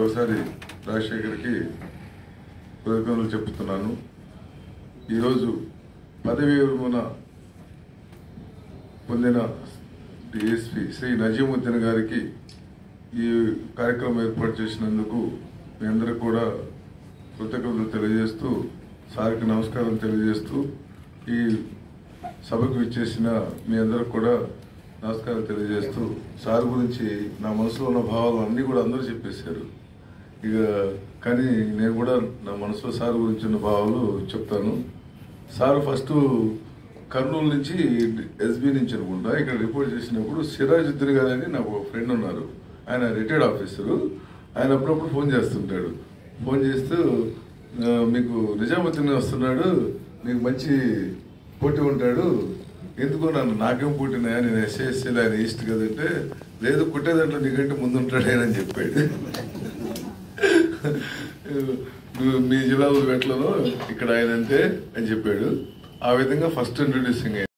మరొకసారి రాజశేఖర్కి కృతజ్ఞతలు చెప్తున్నాను ఈరోజు పదవి విరమణ పొందిన డిఎస్పి శ్రీ నజీముద్దీన్ గారికి ఈ కార్యక్రమం ఏర్పాటు చేసినందుకు మీ అందరికి కూడా కృతజ్ఞతలు తెలియజేస్తూ సార్కి నమస్కారం తెలియజేస్తూ ఈ సభకు ఇచ్చేసిన మీ అందరికి కూడా నమస్కారం తెలియజేస్తూ సార్ గురించి నా మనసులో ఉన్న భావాలు అన్నీ కూడా అందరూ చెప్పేశారు ఇక కానీ నేను కూడా నా మనసులో సార్ గురించి ఉన్న భావాలు చెప్తాను సార్ ఫస్ట్ కర్నూలు నుంచి ఎస్బీ నుంచి అనుకుంటా ఇక్కడ రిపోర్ట్ చేసినప్పుడు సిరాజుద్దీన్ గారు అని నాకు ఒక ఫ్రెండ్ ఉన్నారు ఆయన రిటైర్డ్ ఆఫీసరు ఆయన అప్పుడప్పుడు ఫోన్ చేస్తుంటాడు ఫోన్ చేస్తూ "ఆ, మీకు నిజాముద్దీన్ వస్తున్నాడు మీకు మంచి పోటీ ఉంటాడు ఎందుకో నన్ను నాకేం పోటీనాయా నేను ఎస్ఎస్సీలో ఆయన ఈస్ట్ కదంటే లేదు కుట్టే దాంట్లో నీకంటే ముందు ఉంటాడు ఆయన అని చెప్పాడు నువ్వు మీ జిల్లాలో వెట్లలో ఇక్కడ ఆయన అంతే అని చెప్పాడు ఆ విధంగా ఫస్ట్ ఇంట్రొడ్యూసింగ్